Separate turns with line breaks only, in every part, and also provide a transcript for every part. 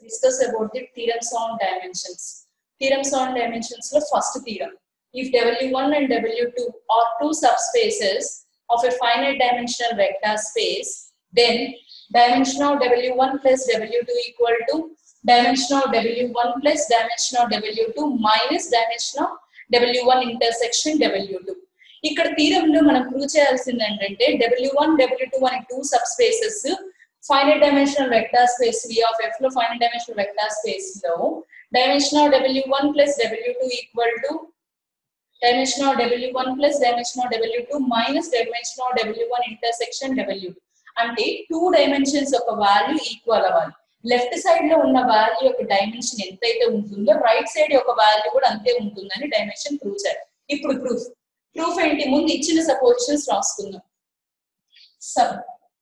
discuss about the theorems on dimensions. Theorems on dimensions లో first theorem. If W1 and W2 are two subspaces of a finite dimensional vector space, then dimension of W1 plus W2 equal to dimension of W1 plus dimension of W2 minus dimension of W1 intersection W2. ఇక్కడ తీరంలో మనం prove చేయాల్సింది ఏంటంటే W one W two అనే two subspaces finite dimensional vector space V of F లో finite dimensional vector space లో dimension of W one plus W two equal to dimension of W one plus dimension of W two minus dimension of W one intersection W two అంటే two dimensions యొక్క value equal అవ్వాలి left side లో ఉన్న value యొక్క dimension ఎంతైతే ఉంటుందో right side యొక్క value కూడా అంతే ఉంటుందని డైమెన్షన్ ప్రూవ్ చేయాలి ఇప్పుడు ప్రూఫ్ ప్రూఫ్ ఏంటి ముందు ఇచ్చిన సపోజిషన్స్ రాసుకుందాం సబ్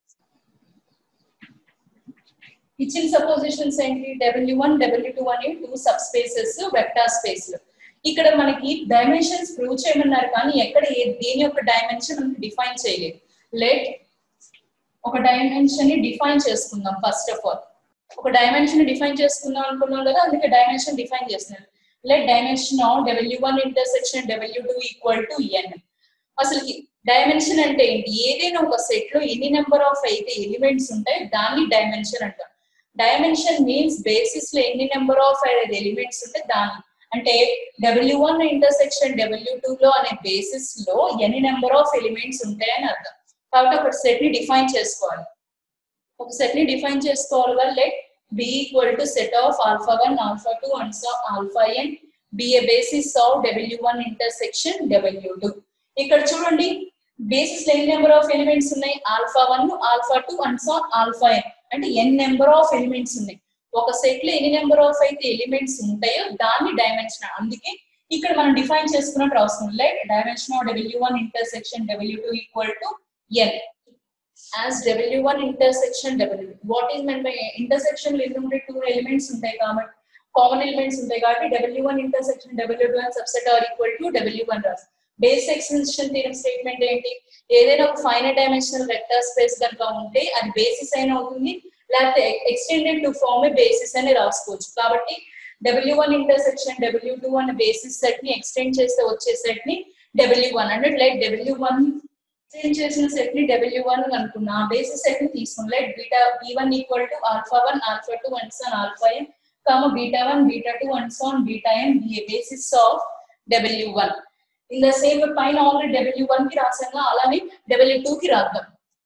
ఇచ్చిన సపోజిషన్స్ ఏంటి డబ్ల్యూ వన్ డబ్ల్యూ టూ అని two subspaces vector space ఇక్కడ మనకి డైమెన్షన్స్ ప్రూవ్ చేయమన్నారు కానీ ఎక్కడ ఏ దేని యొక్క డైమెన్షన్ మనకి డిఫైన్ చేయలేదు లెట్ ఒక డైమెన్షన్ ని డిఫైన్ చేసుకుందాం ఫస్ట్ ఆఫ్ ఆల్ ఒక డైమెన్షన్ డిఫైన్ చేసుకుందాం అనుకున్నాం కదా అందుకే డైమెన్షన్ డిఫైన్ చేస్తున్నాం let dimension of W one intersection W two equal to N అసలు డైమెన్షన్ అంటే ఏంటి ఏదైనా ఒక సెట్ లో ఎన్ని నెంబర్ ఆఫ్ అయితే ఎలిమెంట్స్ ఉంటాయి దాన్ని డైమెన్షన్ అంటాం డైమెన్షన్ మీన్స్ బేసిస్ లో ఎన్ని నెంబర్ ఆఫ్ ఎలిమెంట్స్ ఉంటే దాన్ని అంటే W one intersection W two లో అనే బేసిస్ లో ఎన్ని నెంబర్ ఆఫ్ ఎలిమెంట్స్ ఉంటాయని అర్థం కాబట్టి ఒక సెట్ ని డిఫైన్ చేసుకోవాలి ఒక సెట్ ని డిఫైన్ చేసుకోవాలి వల్ల let B equal to set of alpha one alpha two and so alpha N be a basis of W one intersection W two ఇక్కడ చూడండి బేసిస్ ఎన్ని నెంబర్ ఆఫ్ ఎలిమెంట్స్ ఉన్నాయి alpha one alpha two and so alpha N అంటే N number of elements ఉన్నాయి ఒక set లో ఎన్ని number of అయితే ఎలిమెంట్స్ ఉంటాయో దాన్ని డైమెన్షన్ అందుకే ఇక్కడ మనం డిఫైన్ చేసుకున్నట్టు రాస్తున్నాం like dimension of W one intersection W two equal to N as W one intersection W what is mean by intersection లో ఎన్ని టూ ఎలిమెంట్స్ ఉంటాయి కాబట్టి కామన్ ఎలిమెంట్స్ ఉంటాయి కాబట్టి W one intersection W two and subset or equal to W one రాస్ base extension theorem statement ఏంటి ఏదైనా ఒక ఫైనల్ డైమెన్షనల్ వెక్టర్ స్పేస్ కనుక ఉంటే అది బేసిస్ అయినా అవుతుంది లేకపోతే ఎక్స్టెండెడ్ టు ఫార్మ్ బేసిస్ అని రాసుకోవచ్చు కాబట్టి W one intersection W two అనే బేసిస్ సెట్ ని ఎక్స్టెండ్ చేస్తే వచ్చే సెట్ ని డబ్ల్యూ వన్ అంటే లైక్ డబ్ల్యూ వన్ ఎక్స్టెండ్ చేసిన సెట్ ని డబ్ల్యూ వన్ అనుకున్నా ఆ బేసిస్ సెట్ ని తీసుకుని like beta B one equal to alpha one alpha two and so on alpha N comma beta one beta two and so on beta N be basis of W one in the same పైన already W one కి రాసాం అలానే W two కి రాద్దాం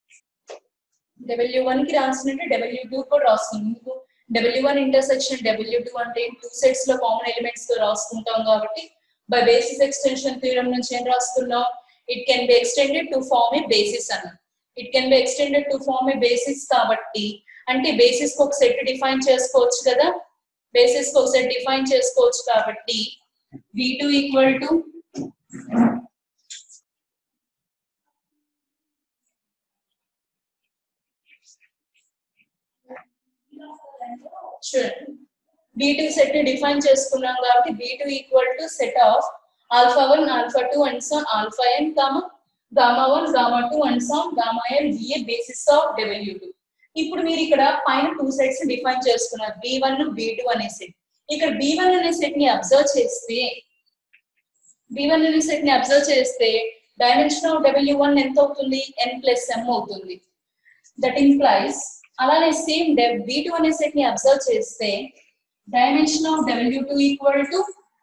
W one కి రాసినట్టు W two కూడా రాస్తుంది మీకు W one intersection W two అంటే టూ సెట్స్ లో కామన్ ఎలిమెంట్స్ తో రాసుకుంటాం కాబట్టి బై బేసిస్ ఎక్స్టెన్షన్ థియరం నుంచి ఏం రాస్తున్నాం it can be extended to form a basis అన్న it can be extended to form a basis కాబట్టి అంటే బేసిస్ కి ఒక సెట్ డిఫైన్ చేసుకోవచ్చు కదా బేసిస్ కి ఒక సెట్ డిఫైన్ చేసుకోవచ్చు కాబట్టి వి టూ ఈక్వల్ టు చూడండి బీ టూ సెట్ ని డిఫైన్ చేసుకున్నాం కాబట్టి B two equal to set of alpha one alpha two and some alpha N comma gamma one gamma two and some gamma N be a basis of W two ఇప్పుడు మీరు ఇక్కడ పైన two sets define చేసుకున్నారు B one B two అనే set ఇక్కడ B one అనే set ని observe చేస్తే బి వన్ అనే సెట్ ని అబ్జర్వ్ చేస్తే డైమెన్షన్ ఆఫ్ డబ్ల్యూ వన్ ఎంత అవుతుంది ఎన్ ప్లస్ ఎం అవుతుంది దట్ ఇంప్లైస్ అలానే సేమ్ బి టూ అనే సెట్ ని అబ్జర్వ్ చేస్తే dimension of W two equal to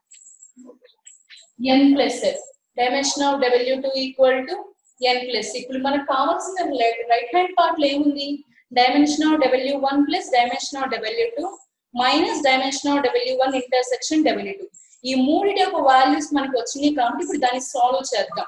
N plus F dimension of W two equal to N plus ఇప్పుడు మనకు కావాల్సిన రైట్ హ్యాండ్ పార్ట్ లో ఏముంది dimension of W one plus dimension of W two minus dimension of W one intersection W two ఈ మూడిటి యొక్క values మనకి వచ్చినాయి కాబట్టి ఇప్పుడు దాన్ని సాల్వ్ చేద్దాం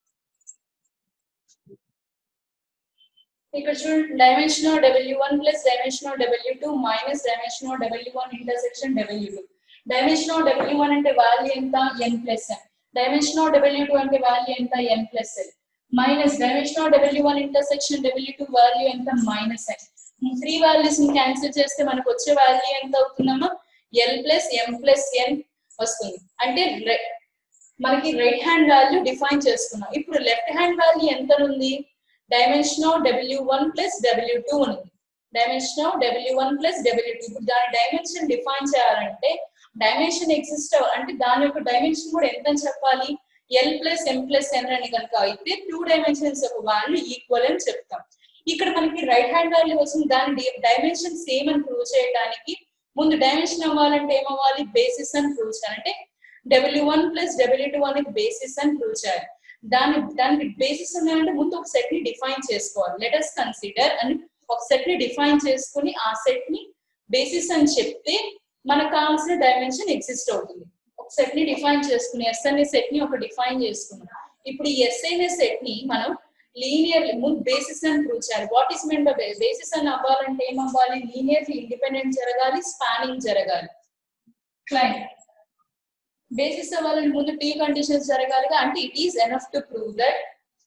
ఇక్కడ చూడండి dimension of W one plus dimension of W two minus dimension of W one intersection W two dimension of W one అంటే వాల్యూ ఎంత N plus N dimension of W two అంటే వాల్యూ ఎంత N plus L minus dimension of W one intersection W two value ఎంత minus N three values ని cancel చేస్తే మనకు వచ్చే value ఎంత అవుతుందమ్మా L plus M plus N వస్తుంది అంటే మనకి రైట్ హ్యాండ్ వాల్యూ డిఫైన్ చేసుకున్నాం ఇప్పుడు లెఫ్ట్ హ్యాండ్ వాల్యూ ఎంత ఉంది dimension of W one plus W two ఉంది dimension of W one plus W two ఇప్పుడు దాని డైమెన్షన్ డిఫైన్ చేయాలంటే డైమెన్షన్ ఎగ్జిస్ట్ అంటే దాని యొక్క డైమెన్షన్ కూడా ఎంత అని చెప్పాలి L plus M plus N అని కనుక అయితే టూ డైమెన్షన్స్ యొక్క వాల్యూ ఈక్వల్ అని చెప్తాం ఇక్కడ మనకి రైట్ హ్యాండ్ వాల్యూ వస్తుంది దాని డైమెన్షన్ సేమ్ అని ప్రూవ్ చేయడానికి ముందు డైమెన్షన్ అవ్వాలంటే ఏమవ్వాలి బేసిస్ అని ప్రూవ్ చేయాలి అంటే W one plus W two అనేది బేసిస్ అని ప్రూవ్ చేయాలి దాని దానికి బేసిస్ ఉన్నాయంటే ముందు ఒక సెట్ ని డిఫైన్ చేసుకోవాలి లెటర్స్ కన్సిడర్ అని ఒక సెట్ ని డిఫైన్ చేసుకుని ఆ సెట్ ని బేసిస్ అని చెప్తే మనకు కావాల్సిన డైమెన్షన్ ఎగ్జిస్ట్ అవుతుంది ఒక సెట్ ని డిఫైన్ చేసుకుని ఎస్ అనే సెట్ ని ఒక డిఫైన్ చేసుకున్నాం ఇప్పుడు ఈ ఎస్ అనే సెట్ ని మనం లీనియర్ ముందు బేసిస్ అని ప్రూవ్ చేయాలి what is mean by basis అని అవ్వాలంటే ఏం అవ్వాలి లీనియర్లీ ఇండిపెండెంట్ జరగాలి స్పానింగ్ జరగాలి క్లైంట్ బేసిస్ అవ్వాలని ముందు టీ కండిషన్స్ జరగాలిగా అంటే it is enough to prove that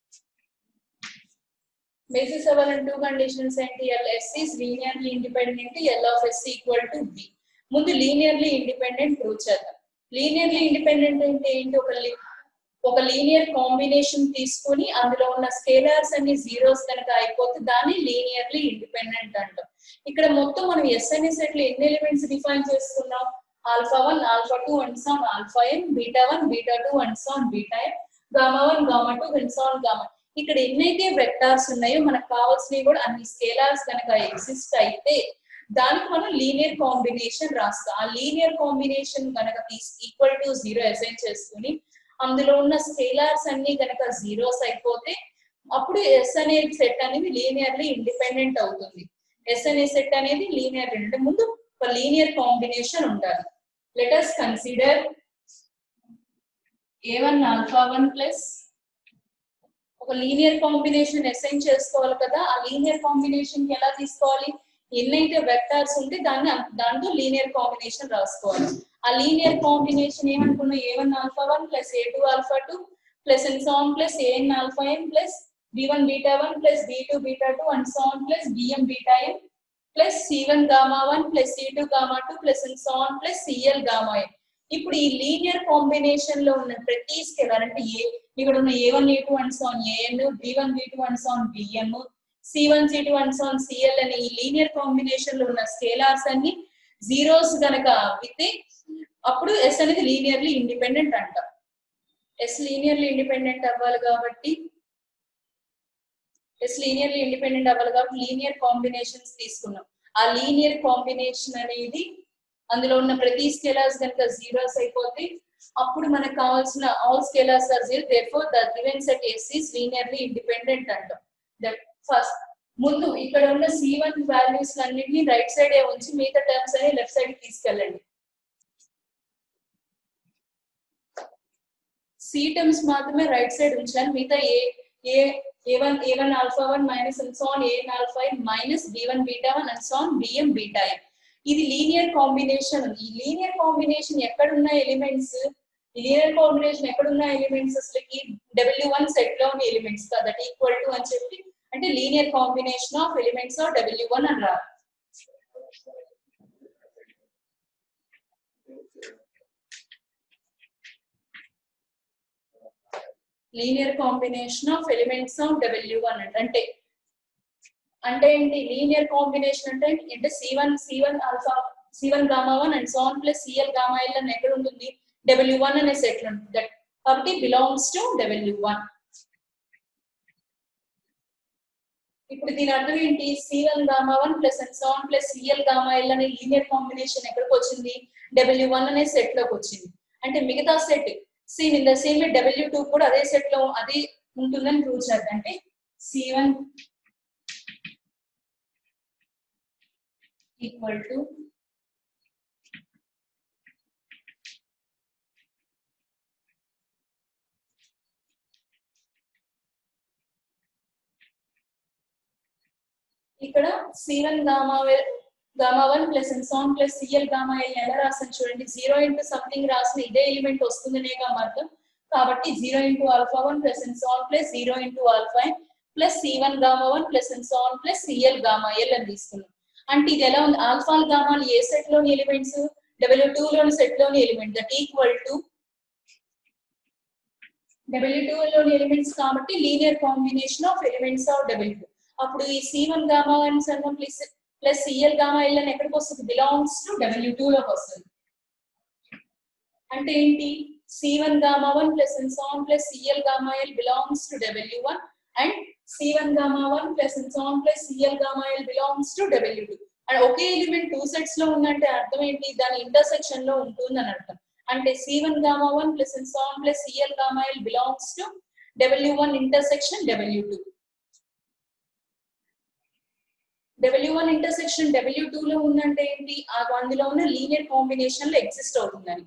basis అవ్వాలని టూ కండిషన్స్ ఏంటి L S is linearly independent L of S equal to B ముందు లీనియర్లీ ఇండిపెండెంట్ ప్రూవ్ చేద్దాం లీనియర్లీ ఇండిపెండెంట్ అంటే ఏంటి ఒక li- ఒక లీనియర్ కాంబినేషన్ తీసుకొని అందులో ఉన్న స్కేలర్స్ అన్ని జీరోస్ కనుక అయిపోతే దాన్ని లీనియర్లీ ఇండిపెండెంట్ అంటాం ఇక్కడ మొత్తం మనం ఎస్ అనే సెట్ లో ఎన్ని ఎలిమెంట్స్ డిఫైన్ చేసుకున్నాం alpha one alpha two and so on alpha N beta one beta two and so on beta N gamma one gamma two and so on gamma ఇక్కడ ఎన్నైతే వెక్టార్స్ ఉన్నాయో మనకు కావాల్సినవి కూడా అన్ని స్కేలార్స్ కనుక ఎగ్జిస్ట్ అయితే దానికి మనం లీనియర్ కాంబినేషన్ రాస్తాం ఆ లీనియర్ కాంబినేషన్ కనుక తీసి ఈక్వల్ టు జీరో అసైన్ చేసుకుని అందులో ఉన్న స్కేలార్స్ అన్ని కనుక జీరోస్ అయిపోతే అప్పుడు ఎస్ అనే సెట్ అనేది లీనియర్లీ ఇండిపెండెంట్ అవుతుంది ఎస్ అనే సెట్ అనేది లీనియర్ అంటే ముందు ఒక లీనియర్ కాంబినేషన్ ఉండాలి letters consider A one alpha one plus ఒక లీనియర్ కాంబినేషన్ అసైన్ చేసుకోవాలి కదా ఆ లీనియర్ కాంబినేషన్ ఎలా తీసుకోవాలి ఎన్నైతే వెక్టార్స్ ఉంటే దాన్ని అం- దాంతో లీనియర్ కాంబినేషన్ రాసుకోవాలి ఆ లీనియర్ కాంబినేషన్ ఏమనుకున్నాం A one alpha one plus A two alpha two plus and so on plus AN alpha N plus B one beta one plus B two beta two and so on plus BM beta N plus C one gamma one plus C two gamma two plus and so on plus CL gamma N ఇప్పుడు ఈ linear combination లో ఉన్న ప్రతి scalar అంటే ఏ ఇక్కడ ఉన్న A one A two and so on AN B one B two and so on BM C one C two and so on CL అనే ఈ లీనియర్ కాంబినేషన్ లో ఉన్న స్కేలార్స్ అన్ని జీరోస్ గనక అయితే అప్పుడు ఎస్ అనేది లీనియర్లీ ఇండిపెండెంట్ అంట ఎస్ లీనియర్లీ ఇండిపెండెంట్ అవ్వాలి కాబట్టి ఎస్ లీనియర్లీ ఇండిపెండెంట్ అవ్వాలి కాబట్టి లీనియర్ కాంబినేషన్స్ తీసుకున్నాం ఆ లీనియర్ కాంబినేషన్ అనేది అందులో ఉన్న ప్రతి స్కేలర్స్ కనుక జీరోస్ అయిపోతే అప్పుడు మనకు కావాల్సిన all scalars are zero therefore the given set S is linearly independent అంటాం దట్ ఫస్ట్ ముందు ఇక్కడ ఉన్న సి వన్ వాల్యూస్ అన్నింటినీ రైట్ సైడ్ ఉంచి మిగతా టర్మ్స్ అని లెఫ్ట్ సైడ్ తీసుకెళ్ళండి సి టర్మ్స్ మాత్రమే రైట్ సైడ్ ఉంచాను మిగతా A A A one A one alpha one minus and so on A alpha minus B one beta one and so on BM beta N ఇది linear combination ఈ linear combination ఎక్కడున్న elements linear combination ఎక్కడున్న elements అసలుకి W one set లోని elements that equal to అని చెప్పి అంటే linear combination of elements of W one అని రాదు linear combination of elements of W one అంటే అంటే ఏంటి లీనియర్ కాంబినేషన్ అంటే అంటే C one C one alpha C one gamma one and so on plus CL gamma L అని ఎక్కడ ఉంటుంది డబ్ల్యూ వన్ అనే సెట్ లో ఉంటుంది దట్ కాబట్టి బిలాంగ్స్ టు డబ్ల్యూ వన్ ఇప్పుడు దీని అర్థం ఏంటి C one gamma one plus and so on plus CL gamma L అనే లీనియర్ కాంబినేషన్ ఎక్కడికి వచ్చింది డబ్ల్యూ వన్ అనే సెట్ లోకి వచ్చింది అంటే మిగతా set same in the same W two కూడా అదే సెట్ లో అది ఉంటుందని ప్రూవ్ చేద్దాం అంటే సి వన్ ఈక్వల్ టు ఇక్కడ C one gamma gamma one plus so on plus CL gamma L ఎలా రాసాను చూడండి జీరో ఇంటూ సంథింగ్ రాసిన ఇదే ఎలిమెంట్ వస్తుందనేగా అర్థం కాబట్టి zero into alpha one plus so on plus zero into alpha plus C one gamma one plus so on plus CL gamma L అని తీసుకున్నాం అంటే ఇది ఎలా ఉంది ఆల్ఫాల్ గామాలు ఏ సెట్ లోని ఎలిమెంట్స్ డబ్ల్యూ టూ లోని సెట్ లోని element that equal to W two లోని ఎలిమెంట్స్ కాబట్టి linear combination of elements of W two అప్పుడు ఈ సి వన్ గామా వన్ సన్న plus plus CL gamma L అని ఎక్కడికి వస్తుంది బిలాంగ్స్ టు డబ్ల్యూ టూ లోకి వస్తుంది అంటే ఏంటి C one gamma one plus and so on plus CL gamma L belongs to W one and C one gamma one plus and so on plus CL gamma L belongs to W two and ఒకే element two sets లో ఉందంటే అర్థం ఏంటి దాని intersection లో ఉంటుంది అని అర్థం అంటే C one gamma one plus and so on plus CL gamma L belongs to W one intersection W two W one intersection W two లో ఉందంటే ఏంటి ఆ అందులో ఉన్న లీనియర్ కాంబినేషన్ లో ఎగ్జిస్ట్ అవుతుందని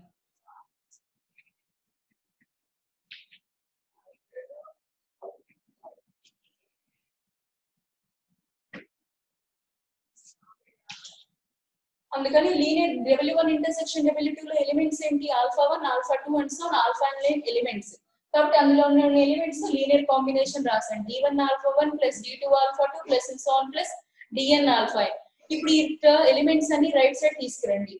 అందుకని linear W one intersection W two లో ఎలిమెంట్స్ ఏంటి alpha one alpha two and so alpha and elements కాబట్టి అందులో ఉన్న ఎలిమెంట్స్ లీనియర్ కాంబినేషన్ రాసండి D one alpha one plus D two alpha two plus so on plus DN alpha ఇప్పుడు ఈ elements అన్ని right side తీసుకురండి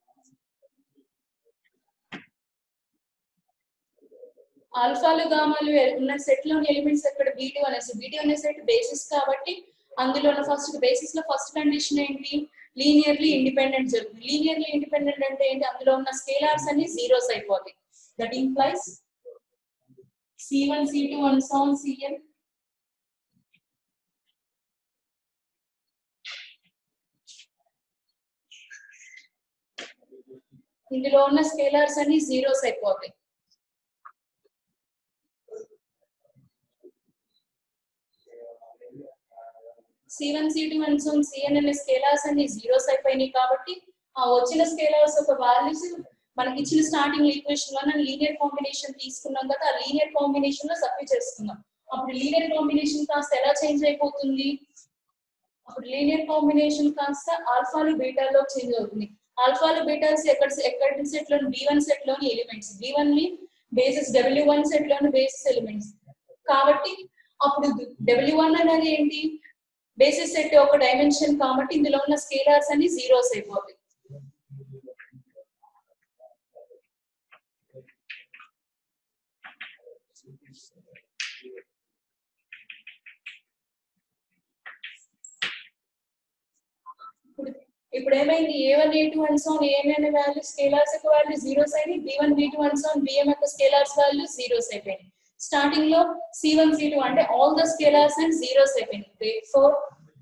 ఆల్ఫాలు గామాలు ఉన్న సెట్ లోని ఎలిమెంట్స్ ఎక్కడ బీ టూ అనేసి బీ టూ అనే సెట్ బేసిస్ కాబట్టి అందులో ఉన్న ఫస్ట్ బేసిస్ లో ఫస్ట్ కండిషన్ ఏంటి లీనియర్లీ ఇండిపెండెంట్ జరుగుతుంది లీనియర్లీ ఇండిపెండెంట్ అంటే ఏంటి అందులో ఉన్న స్కేలార్స్ అన్ని జీరోస్ అయిపోతాయి that implies C one C two one so on CN ఇందులో ఉన్న స్కేలార్స్ అన్ని జీరోస్ అయిపోతాయి C one C two one so on CN అనే స్కేలార్స్ అన్ని జీరోస్ అయిపోయినాయి కాబట్టి ఆ వచ్చిన స్కేలార్స్ ఒక వాల్యూస్ మనకి ఇచ్చిన starting equation one linear combination తీసుకున్నాం కదా ఆ లీనియర్ కాంబినేషన్ లో సబ్మిట్ చేసుకున్నాం అప్పుడు లీనియర్ కాంబినేషన్ కాస్త ఎలా చేంజ్ అయిపోతుంది అప్పుడు లీనియర్ కాంబినేషన్ కాస్త ఆల్ఫాలు బీటాలో చేంజ్ అవుతుంది ఆల్ఫాలు బీటాస్ ఎక్కడ ఎక్కడ సెట్ లోని బి వన్ సెట్ లోని ఎలిమెంట్స్ బి వన్ ని బేసిస్ డబ్ల్యూ వన్ సెట్ లోని బేసిస్ ఎలిమెంట్స్ కాబట్టి అప్పుడు డబ్ల్యూ వన్ అనేది ఏంటి బేసిస్ సెట్ ఒక డైమెన్షన్ కాబట్టి ఇందులో ఉన్న స్కేలార్స్ అన్ని జీరోస్ అయిపోతాయి ఇప్పుడు ఇప్పుడు ఏమైంది A one A two one so on ఏమైనా వాల్యూ స్కేలార్స్ యొక్క వాల్యూ జీరోస్ అయినాయి B one B two one so on BM యొక్క స్కేలార్స్ వాల్యూ జీరోస్ అయిపోయినాయి స్టార్టింగ్ లో సి వన్ సి టూ అంటే all the scalars and zeros అయిపోయినాయి ఫోర్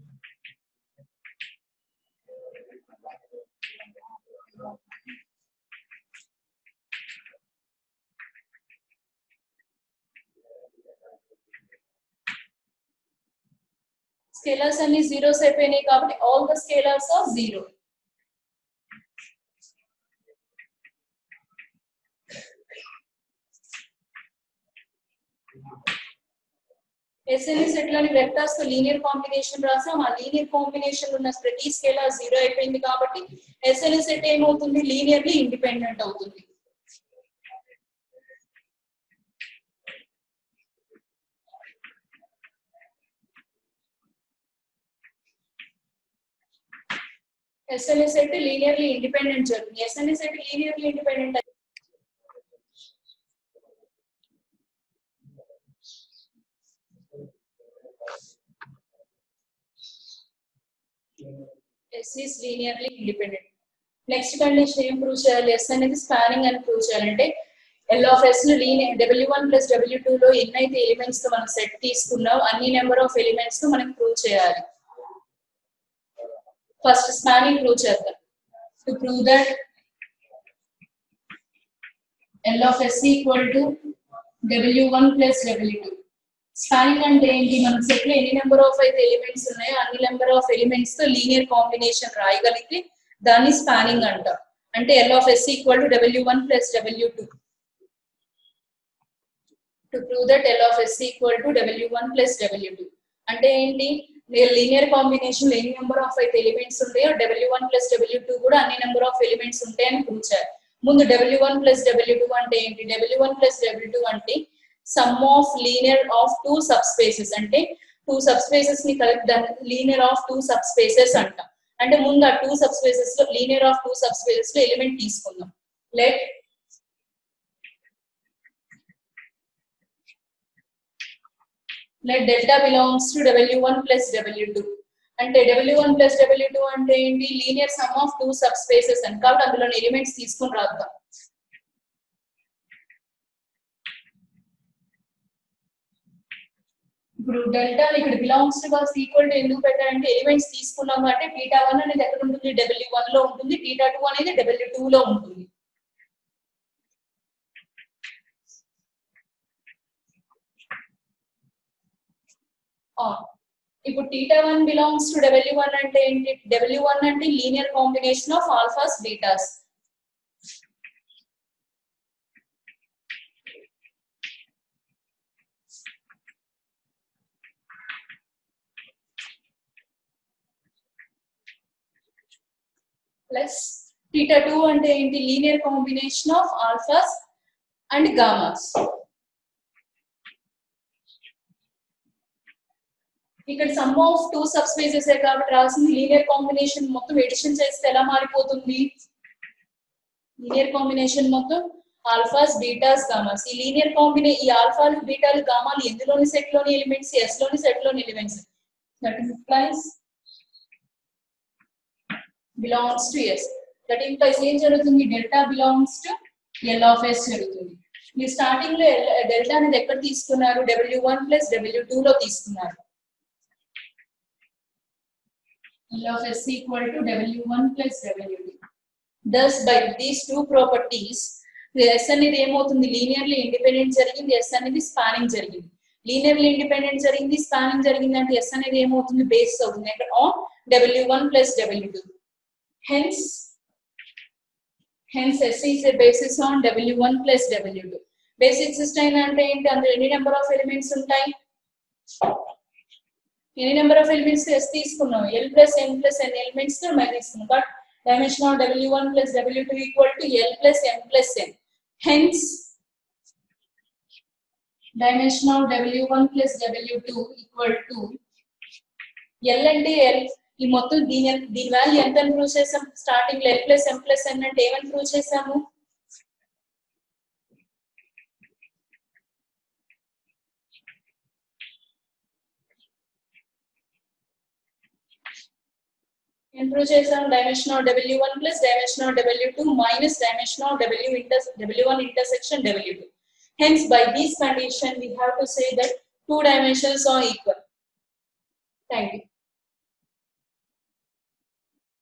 స్కేలర్స్ అన్ని zeros అయిపోయినాయి కాబట్టి all the scalars are zero SNE set లోని వెక్టర్స్ తో లీనియర్ కాంబినేషన్ రాసాం ఆ లీనియర్ కాంబినేషన్ ఉన్న ప్రతి స్కేలర్ జీరో అయిపోయింది కాబట్టి ఎస్ఎన్ఈ సెట్ ఏమవుతుంది లీనియర్లీ ఇండిపెండెంట్ అవుతుంది ఎస్ఎన్ఈ సెట్ లీనియర్లీ ఇండిపెండెంట్ జరుగుతుంది SNE set linearly independent S is linearly independent next condition ఏం ప్రూవ్ చేయాలి ఎస్ అనేది స్పానింగ్ అని ప్రూవ్ చేయాలంటే ఎల్ ఆఫ్ ఎస్ ను linear W one plus W two లో ఎన్నైతే ఎలిమెంట్స్ తో మనం సెట్ తీసుకున్నాం అన్ని నెంబర్ ఆఫ్ ఎలిమెంట్స్ తో మనకి ప్రూవ్ చేయాలి ఫస్ట్ స్పానింగ్ ప్రూవ్ చేద్దాం to prove that L of S equal to W one plus W two spanning అంటే ఏంటి మన సెట్ లో ఎన్ని నెంబర్ ఆఫ్ అయితే ఎలిమెంట్స్ ఉన్నాయో అన్ని నెంబర్ ఆఫ్ ఎలిమెంట్స్ తో లీనియర్ కాంబినేషన్ రాయగలిగితే దాన్ని స్పానింగ్ అంటాం అంటే L of S equal to W one plus W two to prove that L of S equal to W one plus W two అంటే ఏంటి లీనియర్ కాంబినేషన్ ఎన్ని number of అయితే elements ఉంటాయో W one plus W two కూడా అన్ని number of elements ఉంటాయని prove చేయాలి ముందు W one plus W two అంటే ఏంటి W one plus W two అంటే sum of linear of two subspaces అంటే టూ సబ్ స్పేసెస్ ని కలిపి దాన్ని linear of two subspaces అంటాం అంటే ముందు ఆ టూ సబ్ స్పేసెస్ లో linear of two subspaces లో ఎలిమెంట్ తీసుకుందాం let let delta belongs to w1 plus w2 అంటే W one plus W two అంటే ఏంటి linear sum of two subspaces అని కాబట్టి అందులో ఎలిమెంట్స్ తీసుకుని రాద్దాం ఇప్పుడు డెల్టా ఇక్కడ belongs to box equal to ఎందుకు పెట్టారంటే ఎలిమెంట్స్ తీసుకున్నాం అంటే టీటా వన్ అనేది ఎక్కడ ఉంటుంది డబ్ల్యూ వన్ లో ఉంటుంది టీటా టూ అనేది డబ్ల్యూ టూ లో ఉంటుంది ఇప్పుడు theta one belongs to W one అంటే ఏంటి డబ్ల్యూ వన్ అంటే linear combination of alphas betas plus theta two అంటే ఏంటి linear combination of alphas and gammas ఇక్కడ sum of two subspaces కాబట్టి రాసింది లీనియర్ కాంబినేషన్ మొత్తం ఎడిషన్ చేస్తే ఎలా మారిపోతుంది లీనియర్ కాంబినేషన్ మొత్తం ఆల్ఫాస్ బీటాస్ గామాస్ ఈ లీనియర్ కాంబినే ఈ ఆల్ఫాలు బీటాలు గామాలు ఎందులోని సెట్ లోని ఎలిమెంట్స్ ఎస్ లోని సెట్ లోని elements that implies belongs to S that implies ఏం జరుగుతుంది delta belongs to L of S జరుగుతుంది మీరు స్టార్టింగ్ లో డెల్టా అనేది ఎక్కడ తీసుకున్నారు W one plus W two లో తీసుకున్నారు L of S equal to W1 plus W2. Thus, by these two properties, S అనేది ఏమవుతుంది లీనియర్లీ ఇండిపెండెంట్ జరిగింది ఎస్ అనేది స్పానింగ్ జరిగింది లీనియర్లీ ఇండిపెండెంట్ జరిగింది స్పానింగ్ జరిగింది అంటే ఎస్ అనేది ఏమవుతుంది బేస్ అవుతుంది ఇక్కడ on W one plus W two hence hence S is a basis on W one plus W two basic system అంటే ఏంటి అందులో ఎన్ని నెంబర్ ఆఫ్ ఎలిమెంట్స్ ఉంటాయి ఎన్ని నెంబర్ ఆఫ్ ఎలిమెంట్స్ ఎస్ తీసుకున్నాం L plus N plus N elements తో మనం తీసుకున్నాం but dimension of W one plus W two equal to L plus N plus N hence dimension of W one plus W two equal to L అంటే L ఈ మొత్తం దీని దీని value ఎంత అని ప్రూవ్ చేసాం స్టార్టింగ్ లో L plus M plus N అంటే ఏమని ప్రూవ్ చేసాము ఇంప్రూవ్ చేసాం dimension of W one plus dimension of W two minus dimension of W inter W one intersection W two hence by this condition we have to say that two dimensions are equal thank you